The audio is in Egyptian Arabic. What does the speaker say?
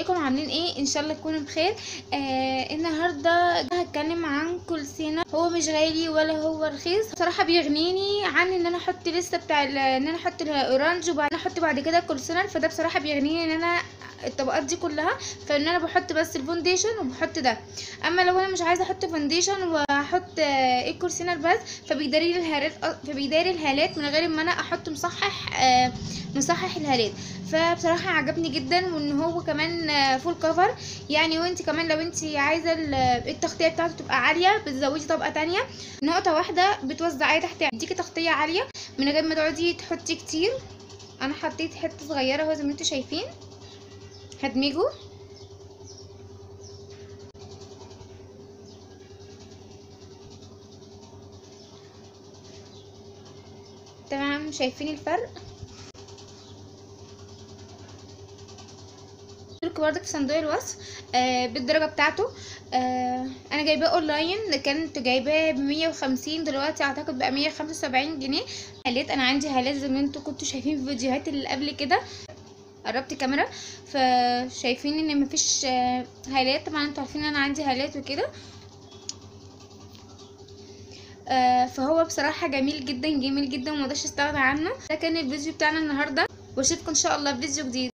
ازيكم عاملين ايه ان شاء الله تكونوا بخير آه النهارده هتكلم عن كولسينا هو مش غالي ولا هو رخيص بصراحه بيغنيني عن ان انا احط لسه بتاع ال- ان انا احط الاورانج وبعدين احط بعد كده كولسينر فده بصراحه بيغنيني ان انا الطبقات دي كلها فان انا بحط بس الفونديشن وبحط ده اما لو انا مش عايزه احط فونديشن واحط آه الكولسينر بس فبيداري لي الهالات فبيداري الهالات من غير ما انا احط مصحح آه مصحح الهالات فبصراحه عجبني جدا وان هو كمان فول كفر يعني وانت كمان لو انت عايزه ال- التغطيه بتاعته تبقى عاليه بتزودي طبقه تانية نقطه واحده بتوزعيه تحت يديكي تغطيه عاليه من غير ما تقعدي تحطي كتير انا حطيت حته صغيره اهو زي ما انتوا شايفين هدمجه تمام شايفين الفرق لكم برضك في صندوق الوصف آه بالدرجه بتاعته آه انا جايباه اونلاين كانت جايباه ب 150 دلوقتي اعتقد بقى 175 جنيه هالات انا عندي هالات زي ما انتوا كنتوا شايفين في الفيديوهات اللي قبل كده قربت الكاميرا فشايفين ان مفيش آه هالات طبعا انتوا عارفين ان انا عندي هالات وكده آه فهو بصراحه جميل جدا جميل جدا ومقدرش استغنى عنه ده كان الفيديو بتاعنا النهارده واشوفكم ان شاء الله في فيديو جديد